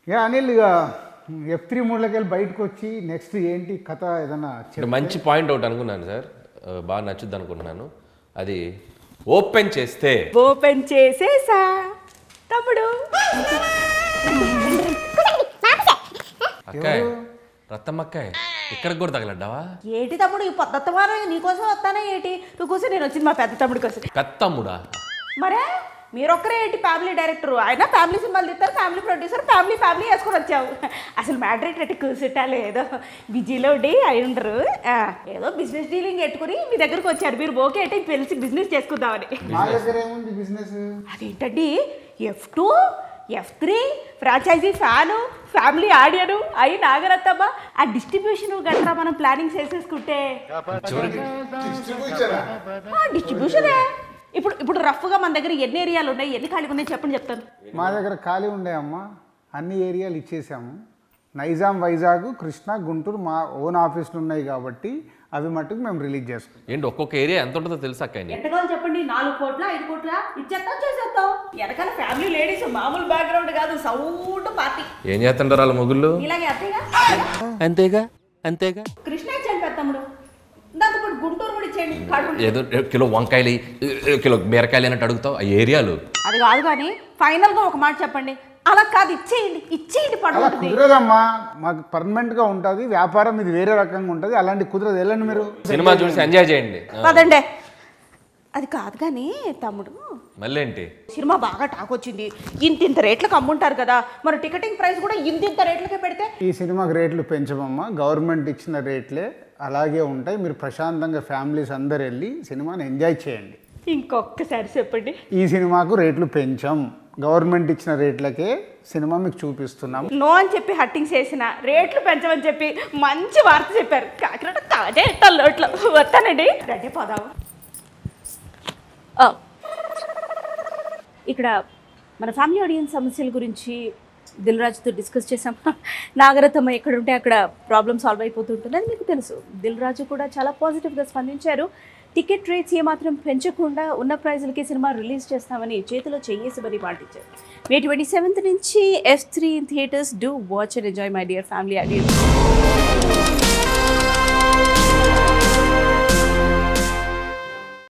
ఇక అనిల్ ఇక F three మూడ్లోకి వెళ్ళి బయటకు వచ్చి నెక్స్ట్ ఏంటి కథ ఏదన్నా చెప్ అంటే మంచి పాయింట్ ఒకటి అనుకున్నాను సార్ ఆ, బాగా నచ్చుద్ది అనుకుంటున్నాను అది ఓపెన్ చేస్తే ఓపెన్ చేసేసా తమ్ముడు అక్కాయ్ రత్తమ్మక్కాయ్ ఇక్కడికి కూడా తగలడ్డావా ఏటి తమ్ముడు ఈ పొద్దుత వారం నీకోసం వస్తానా ఏంటి నువ్వు కోసం నేను వచ్చింది మా పెద్ద తమ్ముడి కోసం పెత్తమ్ముడా మరే మీరొక్కరే ఏంటి ఫ్యామిలీ డైరెక్టర్ ఆయన ఫ్యామిలీ సినిమాలు తీస్తారు ఫ్యామిలీ ప్రొడ్యూసర్ ఫ్యామిలీ ఫ్యామిలీ వేసుకొని వచ్చావు అసలు మ్యాటర్ ఎట్టి కూర్చుంటాలు ఏదో బిజీలో ఉండి అయి ఉండరు ఆ, ఏదో బిజినెస్ డీలింగ్ పెట్టుకుని మీ దగ్గరకు వచ్చారు మీరు ఓకే అంటే తెలిసి బిజినెస్ చేసుకుందామని మా దగ్గర ఏముంది బిజినెస్ అదేంటండి F two F three franchise fan family audience అయి నాగరత్తమ్మ ఆ డిస్ట్రిబ్యూషన్ గట్రా మనం ప్లానింగ్ చేసేసుకుంటే డిస్ట్రిబ్యూషనే ఇప్పుడు ఇప్పుడు రఫ్గా మన దగ్గర ఎన్ని ఏరియాలు ఉన్నాయి ఎన్ని ఖాళీగా ఉన్నాయి చెప్పండి చెప్తాను మా దగ్గర ఖాళీ ఉండే అమ్మ అన్ని ఏరియాలు ఇచ్చేసాము నైజాం వైజాగ్ కృష్ణా గుంటూరు మా ఓన్ ఆఫీసులు ఉన్నాయి కాబట్టి అవి మట్టుకు మేము రిలీజ్ చేసుకుంటాం ఏంటి ఒక్కొక్క ఏరియా ఎంత ఉంటుందో తెలుసా అక్కాయ్ నీకు? ఎంత కావాలి చెప్పండి నాలుగు కోట్ల ఐదు కోట్ల ఇచ్చేస్తాం చేసేస్తాం వెనకాల ఫ్యామిలీ లేడీస్ మామూలు బ్యాక్గ్రౌండ్ కాదు సౌండ్ పార్టీ ఏం చేస్తుంటారు వాళ్ళ మొగుళ్ళు ఇలాగే అంతేగా అంతేగా అంతేగా కృష్ణ ఇచ్చాను పెద్ద తమ్ముడు దాంతో పాటు గుంటూరు కూడా ఇచ్చేయండి కడుపు ఏదో కిలో వంకాయలు ఏ, కిలో బీరకాయలు అన్నట్టు అడుగుతావు ఆ ఏరియాలు అది కాదు కానీ ఫైనల్ గా ఒక మాట చెప్పండి అలా కాదు ఇచ్చేయండి ఇచ్చేయండి అలా పడుతుంది కుదరదమ్మా మాకు పర్మనెంట్గా ఉంటుంది వ్యాపారం ఇది వేరే రకంగా ఉంటుంది అలాంటి కుదరదు వెళ్ళండి మీరు సినిమా చూసి ఎంజాయ్ చేయండి ఆ, పదండి అది కాదు కానీ తమ్ముడు మళ్ళీ ఏంటి సినిమా బాగా టాక్ వచ్చింది ఇంత ఇంత రేట్లకు అమ్ముంటారు కదా మరి టికెటింగ్ ప్రైస్ కూడా ఇంత ఇంత రేట్లకే పెడితే ఈ సినిమాకి రేట్లు పెంచమమ్మా గవర్నమెంట్ ఇచ్చిన రేట్లే అలాగే ఉంటాయి మీరు ప్రశాంతంగా ఫ్యామిలీస్ అందరు వెళ్ళి సినిమాని ఎంజాయ్ చేయండి ఇంకొకసారి చెప్పండి ఈ సినిమాకు రేట్లు పెంచాం గవర్నమెంట్ ఇచ్చిన రేట్లకే సినిమా మీకు చూపిస్తున్నాం నో అని చెప్పి హట్టింగ్ చేసిన రేట్లు పెంచమని చెప్పి మంచి వార్త చెప్పారు కాకినాడ తాజా ఇట్టాలి లోట్లో వస్తానండి రెడీ పోదాము ఆ. ఇక్కడ మన ఫ్యామిలీ ఆడియన్స్ సమస్యల గురించి దిల్ రాజుతో డిస్కస్ చేసాం నాగరథమ్మ ఎక్కడ ఉంటే అక్కడ ప్రాబ్లమ్ సాల్వ్ అయిపోతుంటుంది అని మీకు తెలుసు దిల్ రాజు కూడా చాలా పాజిటివ్గా స్పందించారు టికెట్ రేట్స్ ఏమాత్రం పెంచకుండా ఉన్న ప్రైజులకి సినిమా రిలీజ్ చేస్తామని చేతిలో చెయ్యేసి మరీ పాటించారు మే ట్వంటీ సెవెంత్ నుంచి F three in theatres do watch and enjoy my dear family audience